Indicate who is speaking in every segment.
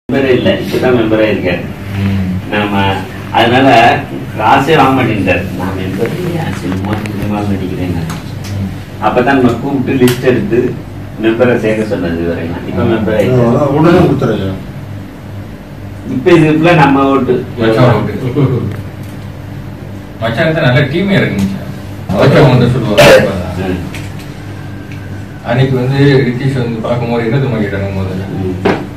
Speaker 1: மெம்பரே இல்லை இப்பதான் மெம்பரே இருக்கேன் நாம அதனால காசே வாங்க மாட்டேங்கிறார் நான் மெம்பர் இல்லையா சினிமா சினிமா நடிக்கிறேன் நான். அப்பதான் நம்ம கூப்பிட்டு லிஸ்ட் எடுத்து மெம்பரை சேர்க்க சொன்னது வரைக்கும் இப்ப மெம்பர் ஆயிட்டார்
Speaker 2: உடனே கொடுத்துறேன்
Speaker 1: இப்ப இதுக்குள்ள நம்ம ஓட்டு
Speaker 3: மச்சான் ஓட்டு. மச்சான் தான் நல்ல டீமே இருக்கு மச்சான் மச்சான் வந்து சொல்லுவாங்க
Speaker 1: ம்,
Speaker 3: அன்னைக்கு வந்து ரித்தீஷ் வந்து பார்க்கும்போது என்ன தெரியுமா கேட்டாங்க முதல்ல
Speaker 1: ம்,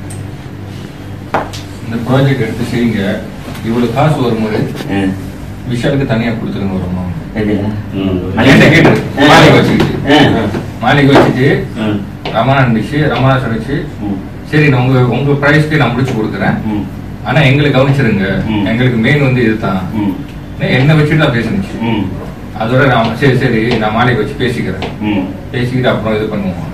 Speaker 3: இந்த ப்ராஜெக்ட் எடுத்து செய்யுங்க இவ்வளவு காசு வரும்போது
Speaker 1: ம்.
Speaker 3: விஷாலுக்கு தனியா கொடுத்துருங்க வருமா
Speaker 1: சரியா? ம்.
Speaker 3: என்கிட்ட கேட்டு
Speaker 1: ஆ.
Speaker 3: மாளிகை வச்சுக்கிட்டு
Speaker 1: ஆ.
Speaker 3: மாளிகை வச்சுட்டு
Speaker 1: ம்,
Speaker 3: ரமணா இருந்துச்சு ரமணா சொல்லிச்சு
Speaker 1: ம்,
Speaker 3: சரி நான் உங்க உங்க பிரைஸ்க்கு நான் முடிச்சு கொடுக்குறேன்
Speaker 1: ம்,
Speaker 3: ஆனா எங்களை கவனிச்சிருங்க
Speaker 1: ம்.
Speaker 3: எங்களுக்கு மெயின் வந்து இதுதான்
Speaker 1: ம்,
Speaker 3: என்ன வச்சுட்டு தான் பேசுனுச்சு
Speaker 1: ம்,
Speaker 3: அதோட நான் சரி சரி நான் மாளிகை வச்சு பேசிக்கிறேன்
Speaker 1: ம்.
Speaker 3: பேசிக்கிட்டு அப்புறம் இது பண்ணுவோம்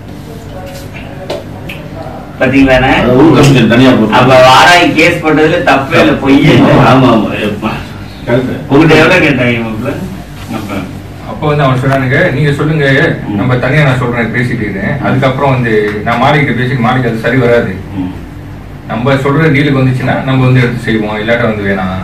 Speaker 1: பாத்தீங்களாண்ணே?
Speaker 2: ஊர் கமிஷன் தனியா போட்டு
Speaker 1: அப்ப வாராய் கேஸ் போட்டதுல தப்பே இல்லை பொய்யே இல்லை
Speaker 2: ஆமா ஆமா எப்பா. கரெக்ட்.
Speaker 1: உங்கள்கிட்ட எவ்வளவு கேட்டாங்க மாப்பிள்ள? அப்ப
Speaker 3: அப்போ வந்து அவன் சொன்னானுங்க நீங்க சொல்லுங்க
Speaker 1: ம்.
Speaker 3: நம்ம தனியா நான் சொல்றேன் பேசிட்டு அதுக்கப்புறம் வந்து நான் மாளிகிட்ட பேசி மாளிகை அது சரி வராது
Speaker 1: ம்.
Speaker 3: நம்ம சொல்ற டீலுக்கு வந்துச்சுன்னா நம்ம வந்து எடுத்து செய்வோம் இல்லாட்ட வந்து வேணாம்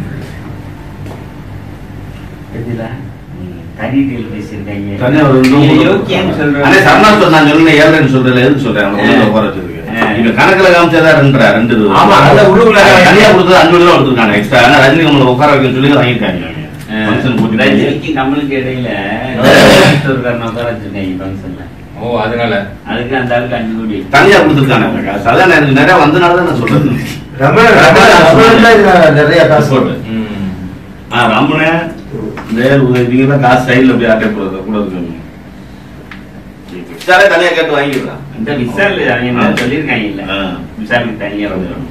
Speaker 1: எதுல? ம், தனி டீல் பேசியிருக்காங்க.
Speaker 2: தனியா ஒரு இன்னும்
Speaker 1: இது
Speaker 2: ஒரு-
Speaker 1: யோக்கியன்னு சொல்றேன்.
Speaker 2: அண்ணே, சரணா சொன்னா, நான் சொன்னேன், ஏழ்ரைன்னு சொல்றேன்ல, எதுக்கு சொல்றேன்? அவனை உள்ள உட்கார வச்சிருக்கு.
Speaker 1: ஆ.
Speaker 2: இங்க கணக்குல காமிச்சதா ரெண்டரை, ரெண்டு இது.
Speaker 1: ஆமா, அதுல உள்ளுக்குள்ள-
Speaker 2: தனியா கொடுத்தது அஞ்சு ரூபா கொடுத்துருக்காங்க extra. ஆனா ரஜினி கமலை உட்கார வைக்கணும்னு சொல்லி வாங்கியிருக்காங்க அவங்க.
Speaker 1: ஆ,
Speaker 2: function கூட்டிட்டு போய்.
Speaker 1: ரஜினிக்கு நம்மளுக்கு இடையில ஒருத்தருக்காரனை உட்கார வச்சிருக்காங்க ஃபங்க்ஷன்ல.
Speaker 3: ஓ அதனால
Speaker 1: அதுக்கு அந்த ஆளுக்கு அஞ்சு கோடி
Speaker 2: தனியா கொடுத்துருக்காங்க காசு. அதான் நான் எனக்கு நிறைய வந்தனால தான் நான் சொல்றேன்
Speaker 4: ரமணன் ரமணன் ரமணன் தான் இதுல நிறைய காசு போட்டு
Speaker 3: ம்.
Speaker 2: ஆ, ரமணே, வேல் உதவி, நீங்க தான் காசு சைடுல போய் ஆட்டே போடுறது கூட இருக்கு எக்ஸ்ட்ராவே தனியா கேட்டு வாங்கிடுறான்
Speaker 1: இந்த விசால் அவங்க என்ன சொல்லியிருக்காங்க இல்ல
Speaker 2: ஆ.
Speaker 1: விசாலுக்கு தனியா வந்துடும்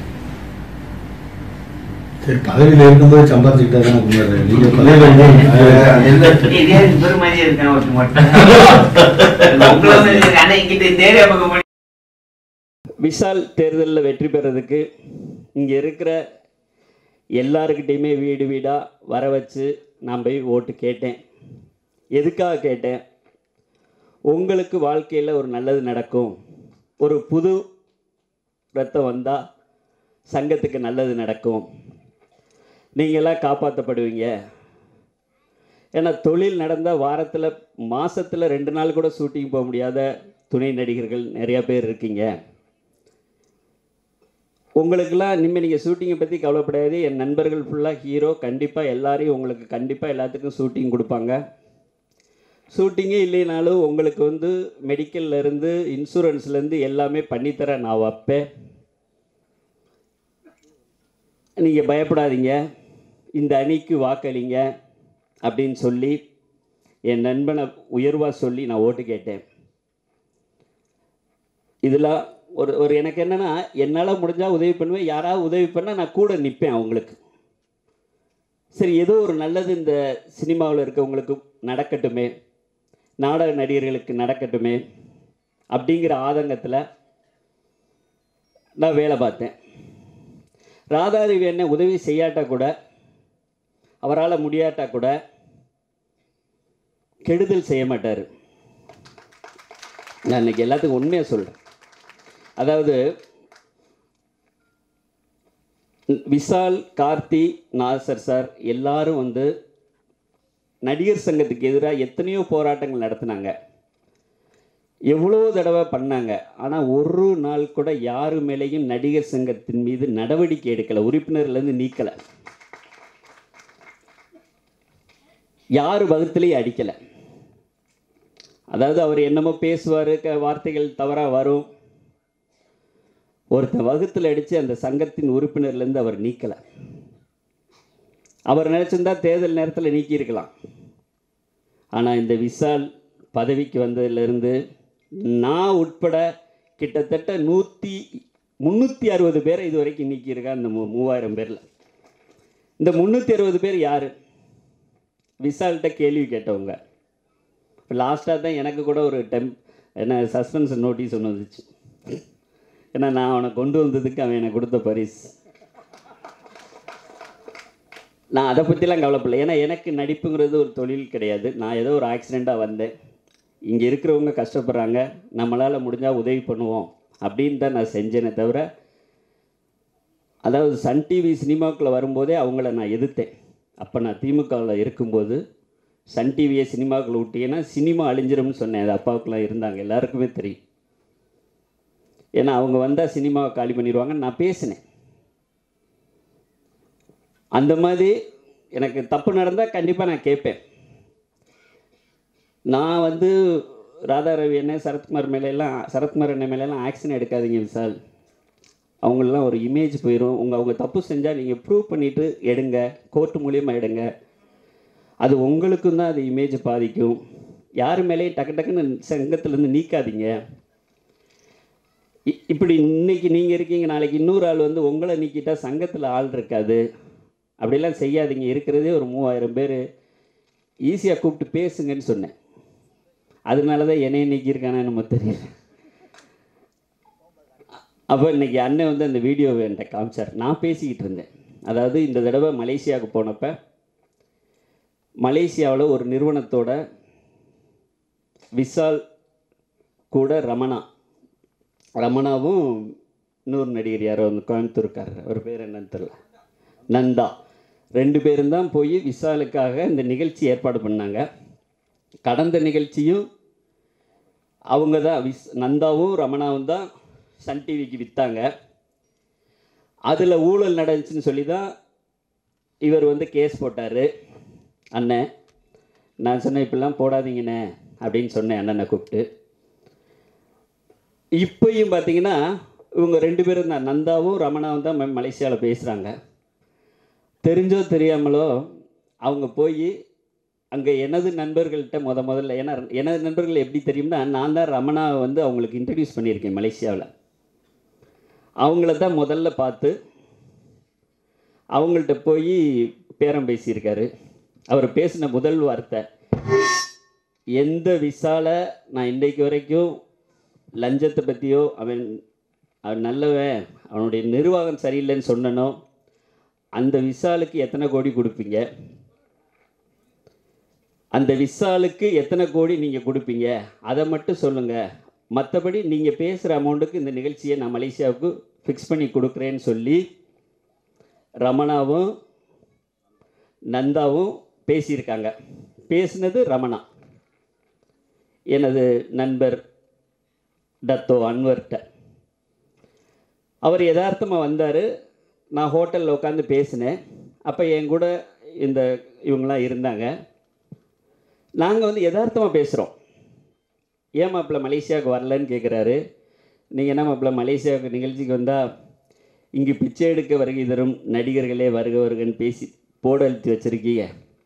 Speaker 4: சரி பதவியில இருக்கும்போது சம்பாதிச்சுக்கிட்டா தான் கும்பிடுறேன் நீங்க பதவியில இருந்து- எந்த
Speaker 1: இதே பெருமதியா இருக்கான் ஒருத்தர் மட்டும் உங்களை மாதிரி இருக்கு. ஆனா இங்கிட்ட இந்த ஏரியா பக்கம் போய்
Speaker 5: விஷால் தேர்தலில் வெற்றி பெறதுக்கு இங்கே இருக்கிற எல்லாருக்கிட்டேயுமே வீடு வீடாக வர வச்சு நான் போய் ஓட்டு கேட்டேன் எதுக்காக கேட்டேன் உங்களுக்கு வாழ்க்கையில் ஒரு நல்லது நடக்கும் ஒரு புது ரத்தம் வந்தால் சங்கத்துக்கு நல்லது நடக்கும் நீங்களாம் காப்பாற்றப்படுவீங்க ஏன்னா தொழில் நடந்தால் வாரத்தில் மாதத்தில் ரெண்டு நாள் கூட ஷூட்டிங் போக முடியாத துணை நடிகர்கள் நிறையா பேர் இருக்கீங்க உங்களுக்கெல்லாம் இனிமேல் நீங்கள் ஷூட்டிங்கை பற்றி கவலைப்படாது என் நண்பர்கள் ஃபுல்லாக ஹீரோ கண்டிப்பாக எல்லாரையும் உங்களுக்கு கண்டிப்பாக எல்லாத்துக்கும் ஷூட்டிங் கொடுப்பாங்க ஷூட்டிங்கே இல்லைனாலும் உங்களுக்கு வந்து மெடிக்கல்ல இருந்து இன்சூரன்ஸ்லேருந்து எல்லாமே பண்ணித்தர நான் வைப்பேன் நீங்கள் பயப்படாதீங்க இந்த அணிக்கு வாக்களிங்க அப்படின்னு சொல்லி என் நண்பனை உயர்வாக சொல்லி நான் ஓட்டு கேட்டேன் இதில் ஒரு ஒரு எனக்கு என்னென்னா என்னால் முடிஞ்சால் உதவி பண்ணுவேன் யாராவது உதவி பண்ணால் நான் கூட நிற்பேன் அவங்களுக்கு சரி ஏதோ ஒரு நல்லது இந்த சினிமாவில் இருக்கவங்களுக்கு நடக்கட்டுமே நாடக நடிகர்களுக்கு நடக்கட்டுமே அப்படிங்கிற ஆதங்கத்தில் நான் வேலை பார்த்தேன் ராதாதேவி என்ன உதவி செய்யாட்டா கூட அவரால் முடியாட்டா கூட கெடுதல் செய்ய மாட்டார் நான் இன்னைக்கு எல்லாத்துக்கும் உண்மையாக சொல்கிறேன் அதாவது விஷால் கார்த்தி நாசர் சார் எல்லாரும் வந்து நடிகர் சங்கத்துக்கு எதிராக எத்தனையோ போராட்டங்கள் நடத்தினாங்க எவ்வளோ தடவை பண்ணாங்க ஆனால் ஒரு நாள் கூட யாரு மேலேயும் நடிகர் சங்கத்தின் மீது நடவடிக்கை எடுக்கலை உறுப்பினர்லேருந்து நீக்கலை யார் வகுத்துலேயும் அடிக்கலை அதாவது அவர் என்னமோ பேசுவார் க வார்த்தைகள் தவறாக வரும் ஒருத்தன் வகுத்தில் அடித்து அந்த சங்கத்தின் உறுப்பினர்லேருந்து அவர் நீக்கலை அவர் நினச்சிருந்தா தேர்தல் நேரத்தில் நீக்கியிருக்கலாம் ஆனால் இந்த விஷால் பதவிக்கு வந்ததிலிருந்து நான் உட்பட கிட்டத்தட்ட நூற்றி முந்நூற்றி அறுபது பேரை இது வரைக்கும் நீக்கியிருக்கான் இந்த மூ மூவாயிரம் பேரில் இந்த முந்நூற்றி அறுபது பேர் யார் விஷால்கிட்ட கேள்வி கேட்டவங்க இப்போ லாஸ்ட்டாக தான் எனக்கு கூட ஒரு டெம் என்ன சஸ்பென்ஸ் நோட்டீஸ் ஒன்று வந்துச்சு ஏன்னா நான் அவனை கொண்டு வந்ததுக்கு அவன் எனக்கு கொடுத்த பரிசு நான் அதை பற்றிலாம் கவலைப்படல ஏன்னா எனக்கு நடிப்புங்கிறது ஒரு தொழில் கிடையாது நான் ஏதோ ஒரு ஆக்சிடெண்ட்டாக வந்தேன் இங்கே இருக்கிறவங்க கஷ்டப்படுறாங்க நம்மளால் முடிஞ்சால் உதவி பண்ணுவோம் அப்படின்னு தான் நான் செஞ்சேனே தவிர அதாவது சன் டிவி சினிமாக்குள்ளே வரும்போதே அவங்கள நான் எதிர்த்தேன் அப்போ நான் திமுகவில் இருக்கும்போது சன் டிவியை சினிமாக்குள்ளே விட்டீங்கன்னா சினிமா அழிஞ்சிரும்னு சொன்னேன் அது அப்பாவுக்குலாம் இருந்தாங்க எல்லாருக்குமே தெரியும் ஏன்னா அவங்க வந்தால் சினிமாவை காலி பண்ணிடுவாங்கன்னு நான் பேசினேன் அந்த மாதிரி எனக்கு தப்பு நடந்தால் கண்டிப்பாக நான் கேட்பேன் நான் வந்து ராதா ரவி அண்ணன் சரத்குமார் மேலெல்லாம் சரத்குமார் அண்ணன் மேலெல்லாம் ஆக்ஷன் எடுக்காதீங்க விசால் அவங்களெலாம் ஒரு இமேஜ் போயிடும் உங்கள் அவங்க தப்பு செஞ்சால் நீங்கள் ப்ரூவ் பண்ணிவிட்டு எடுங்க கோர்ட்டு மூலியமாக எடுங்க அது உங்களுக்கும் தான் அது இமேஜ் பாதிக்கும் யார் மேலேயும் டக்கு டக்குன்னு சங்கத்துலேருந்து நீக்காதீங்க இ- இப்படி இன்னைக்கு நீங்கள் இருக்கீங்க நாளைக்கு இன்னொரு ஆள் வந்து உங்களை நீக்கிட்டா சங்கத்தில் ஆள் இருக்காது அப்படிலாம் செய்யாதீங்க இருக்கிறதே ஒரு மூவாயிரம் பேர் ஈஸியாக கூப்பிட்டு பேசுங்கன்னு சொன்னேன் அதனால தான் என்னைய நீக்கியிருக்கானே நம்ம தெரியல அப்போ இன்னைக்கு அண்ணன் வந்து அந்த வீடியோவை என்கிட்ட காமிச்சார் நான் பேசிக்கிட்டு இருந்தேன் அதாவது இந்த தடவை மலேசியாவுக்கு போனப்ப மலேசியாவில் ஒரு நிறுவனத்தோட விசால் கூட ரமணா ரமணாவும் இன்னொரு நடிகர் யாரோ வந்து கோயம்புத்தூர்காரர் அவர் பேர் என்னன்னு தெரியல நந்தா ரெண்டு பேரும் தான் போய் விசாலுக்காக இந்த நிகழ்ச்சி ஏற்பாடு பண்ணாங்க கடந்த நிகழ்ச்சியும் அவங்க தான் விஸ் நந்தாவும் ரமணாவும் தான் சன் டிவிக்கு விற்றாங்க அதில் ஊழல் நடந்துச்சுன்னு சொல்லி தான் இவர் வந்து கேஸ் போட்டார் அண்ணன் நான் சொன்னேன் இப்படிலாம் போடாதீங்கண்ணே அப்படின்னு சொன்னேன் அண்ணனை கூப்பிட்டு இப்பயும் பார்த்தீங்கன்னா இவங்க ரெண்டு பேரும் தான் நந்தாவும் ரமணாவும் தான் ம- மலேசியாவில் பேசுகிறாங்க தெரிஞ்சோ தெரியாமலோ அவங்க போய் அங்கே எனது நண்பர்கள்ட்ட முத முதல்ல ஏன்னா எனது நண்பர்கள் எப்படி தெரியும்னா நான் தான் ரமணாவை வந்து அவங்களுக்கு இன்ட்ரடியூஸ் பண்ணியிருக்கேன் மலேசியாவில் அவங்கள தான் முதல்ல பார்த்து அவங்கள்ட்ட போய் பேரம் பேசியிருக்காரு அவர் பேசின முதல் வார்த்தை எந்த விசால நான் இன்றைக்கு வரைக்கும் லஞ்சத்தை பற்றியோ அவன் அவன் நல்லவன் அவனுடைய நிர்வாகம் சரியில்லைன்னு சொன்னனோ அந்த விசாலுக்கு எத்தனை கோடி கொடுப்பீங்க அந்த விசாலுக்கு எத்தனை கோடி நீங்கள் கொடுப்பீங்க அதை மட்டும் சொல்லுங்கள் மற்றபடி நீங்கள் பேசுகிற அமௌண்ட்டுக்கு இந்த நிகழ்ச்சியை நான் மலேசியாவுக்கு ஃபிக்ஸ் பண்ணி கொடுக்குறேன்னு சொல்லி ரமணாவும் நந்தாவும் பேசியிருக்காங்க பேசினது ரமணா எனது நண்பர் டத்தோ அன்வர்கிட்ட அவர் யதார்த்தமாக வந்தார் நான் ஹோட்டலில் உட்காந்து பேசினேன் அப்போ என் கூட இந்த இவங்களாம் இருந்தாங்க நாங்கள் வந்து யதார்த்தமாக பேசுகிறோம் ஏன் மாப்பிள்ள மலேசியாவுக்கு வரலன்னு கேட்குறாரு நீங்கள் என்ன மாப்பிள்ள மலேசியாவுக்கு நிகழ்ச்சிக்கு வந்தால் இங்கு பிச்சை எடுக்க வருகை தரும் நடிகர்களே வருக வருகன்னு பேசி போட அழுத்தி வச்சுருக்கீங்க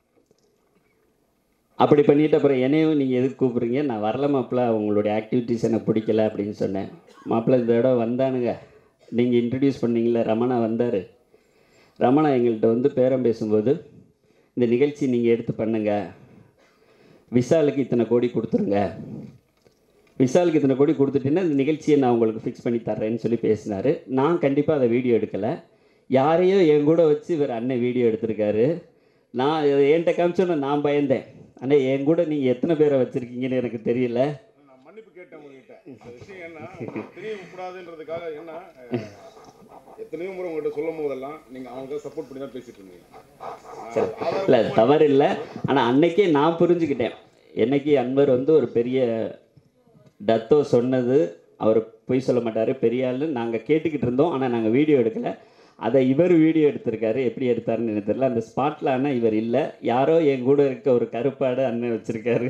Speaker 5: அப்படி பண்ணிட்டு அப்புறம் என்னையும் நீங்கள் எதுக்கு கூப்பிட்றீங்க நான் வரல மாப்பிள்ள உங்களுடைய ஆக்டிவிட்டீஸ் எனக்கு பிடிக்கல அப்படின்னு சொன்னேன் மாப்பிள்ள இந்த தடவை வந்தானுங்க நீங்கள் இன்ட்ரடியூஸ் பண்ணீங்களே ரமணா வந்தார் ரமணா எங்கள்கிட்ட வந்து பேரம் பேசும்போது இந்த நிகழ்ச்சி நீங்கள் எடுத்து பண்ணுங்க விசாலுக்கு இத்தனை கோடி கொடுத்துருங்க விசாலுக்கு இத்தனை கோடி கொடுத்துட்டீங்கன்னா இந்த நிகழ்ச்சியை நான் உங்களுக்கு ஃபிக்ஸ் பண்ணி தர்றேன்னு சொல்லி பேசினார் நான் கண்டிப்பாக அதை வீடியோ எடுக்கலை யாரையோ என் கூட வச்சு இவர் அண்ணன் வீடியோ எடுத்திருக்காரு நான் இதை என்கிட்ட காமிச்சோன்னே நான் பயந்தேன் அண்ணே என் கூட நீங்கள் எத்தனை பேரை வச்சுருக்கீங்கன்னு எனக்கு தெரியல
Speaker 6: நான் மன்னிப்பு கேட்டேன் உங்ககிட்ட இந்த விஷயம் என்ன உங்களுக்கு தெரியக்கூடாதுன்றதுக்காக என்ன அஹ், எத்தனையோ முறை உங்ககிட்ட சொல்லும் போதெல்லாம் நீங்க அவங்களுக்கு சப்போர்ட் பண்ணி தான் பேசிட்டு இருந்தீங்க
Speaker 5: சரி இல்லை தவறு இல்லை ஆனால் அன்னைக்கே நான் புரிஞ்சுக்கிட்டேன் என்னைக்கு அன்வர் வந்து ஒரு பெரிய டத்தோ சொன்னது அவர் பொய் சொல்ல மாட்டார் பெரிய ஆள்னு நாங்கள் கேட்டுக்கிட்டு இருந்தோம் ஆனால் நாங்கள் வீடியோ எடுக்கலை அதை இவர் வீடியோ எடுத்திருக்காரு எப்படி எடுத்தாருன்னு எனக்கு தெரியல அந்த ஸ்பாட்டில் ஆனால் இவர் இல்லை யாரோ என் கூட இருக்க ஒரு கருப்பாடு அண்ணன் வச்சுருக்காரு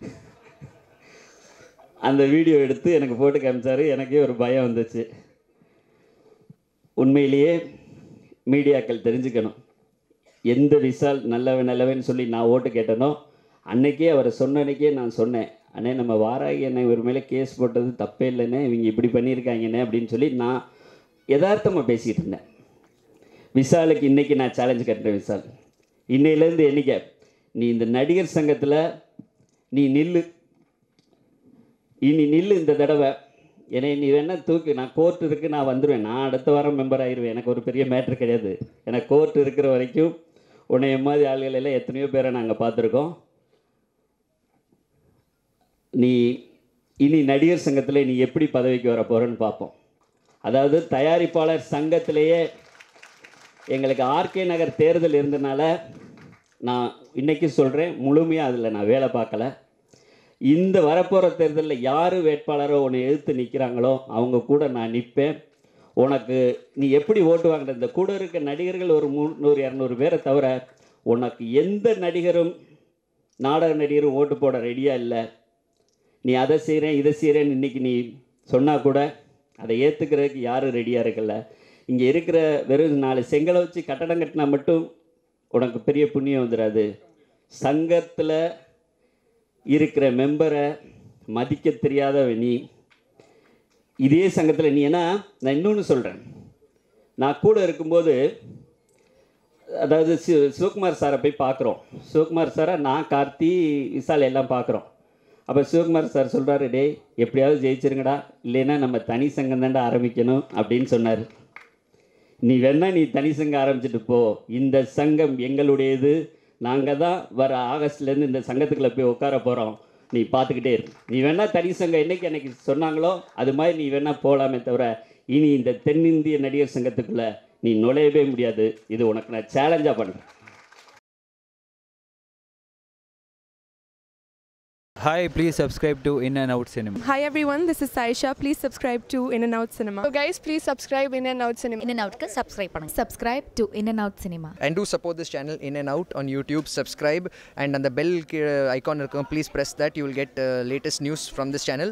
Speaker 5: அந்த வீடியோ எடுத்து எனக்கு போட்டு காமிச்சாரு எனக்கே ஒரு பயம் வந்துச்சு உண்மையிலேயே மீடியாக்கள் தெரிஞ்சுக்கணும் எந்த விசால் நல்லவன் நல்லவன் சொல்லி நான் ஓட்டு கேட்டனோ அன்னைக்கே அவர் சொன்ன அன்னைக்கே நான் சொன்னேன் அண்ணே நம்ம வாராகி அண்ணன் இவர் மேலே கேஸ் போட்டது தப்பே இல்லைண்ணே இவங்க இப்படி பண்ணியிருக்காங்கண்ணே அப்படின்னு சொல்லி நான் யதார்த்தமாக பேசிகிட்டு இருந்தேன் விசாலுக்கு இன்றைக்கி நான் சேலஞ்ச் கட்டுறேன் விசால் இன்னையிலேருந்து என்னைக்க நீ இந்த நடிகர் சங்கத்தில் நீ நில்லு இனி நில்லு இந்த தடவை என்னை நீ வேணா தூக்கு நான் கோர்ட் இருக்கு நான் வந்துடுவேன் நான் அடுத்த வாரம் மெம்பர் ஆயிடுவேன் எனக்கு ஒரு பெரிய மேட்ரு கிடையாது எனக்கு கோர்ட் இருக்கிற வரைக்கும் உன்னை மாதிரி ஆளுகள் எல்லாம் எத்தனையோ பேரை நாங்கள் பார்த்துருக்கோம் நீ இனி நடிகர் சங்கத்தில் நீ எப்படி பதவிக்கு வர போகிறன்னு பார்ப்போம் அதாவது தயாரிப்பாளர் சங்கத்திலேயே எங்களுக்கு ஆர்கே நகர் தேர்தல் இருந்தனால நான் இன்றைக்கி சொல்கிறேன் முழுமையாக அதில் நான் வேலை பார்க்கல இந்த வரப்போகிற தேர்தலில் யார் வேட்பாளரோ உன்னை எதிர்த்து நிற்கிறாங்களோ அவங்க கூட நான் நிற்பேன் உனக்கு நீ எப்படி ஓட்டு வாங்குற இந்த கூட இருக்க நடிகர்கள் ஒரு முந்நூறு இரநூறு பேரை தவிர உனக்கு எந்த நடிகரும் நாடக நடிகரும் ஓட்டு போட ரெடியாக இல்லை நீ அதை செய்கிறேன் இதை செய்கிறேன்னு இன்றைக்கி நீ சொன்னால் கூட அதை ஏற்றுக்கிறதுக்கு யாரும் ரெடியாக இருக்கல இங்கே இருக்கிற வெறும் நாலு செங்கலை வச்சு கட்டடம் கட்டினா மட்டும் உனக்கு பெரிய புண்ணியம் வந்துடாது சங்கத்தில் இருக்கிற மெம்பரை மதிக்க தெரியாத நீ இதே சங்கத்தில் நீ ஏன்னா நான் இன்னொன்று சொல்கிறேன் நான் கூட இருக்கும்போது அதாவது சி சிவகுமார் சாரை போய் பார்க்குறோம் சிவகுமார் சாரை நான் கார்த்தி விசால் எல்லாம் பார்க்குறோம் அப்போ சிவகுமார் சார் சொல்கிறாரு டேய் எப்படியாவது ஜெயிச்சிருங்கடா இல்லைன்னா நம்ம தனி சங்கம் தாண்டா ஆரம்பிக்கணும் அப்படின்னு சொன்னார் நீ வேணா நீ தனி சங்கம் ஆரம்பிச்சிட்டு போ இந்த சங்கம் எங்களுடையது நாங்கள் தான் வர ஆகஸ்ட்லேருந்து இந்த சங்கத்துக்குள்ளே போய் உட்கார போகிறோம் நீ பார்த்துக்கிட்டே இரு நீ வேணா தனி சங்கம் என்னைக்கு எனக்கு சொன்னாங்களோ அது மாதிரி நீ வேணா போகலாமே தவிர இனி இந்த தென்னிந்திய நடிகர் சங்கத்துக்குள்ளே நீ நுழையவே முடியாது இது உனக்கு நான் சேலஞ்சாக பண்ணுறேன்
Speaker 7: Hi, please subscribe to In and Out Cinema.
Speaker 8: Hi everyone, this is Saisha. Please subscribe to In and Out Cinema. So guys, please subscribe In and Out Cinema.
Speaker 9: In and அவுட்க்கு சப்ஸ்கிரைப் பண்ணுங்க
Speaker 10: subscribe to In and Out Cinema.
Speaker 11: and do support this channel in and out on youtube subscribe and on the bell uh, icon uh, please press that you will get uh, latest news from this channel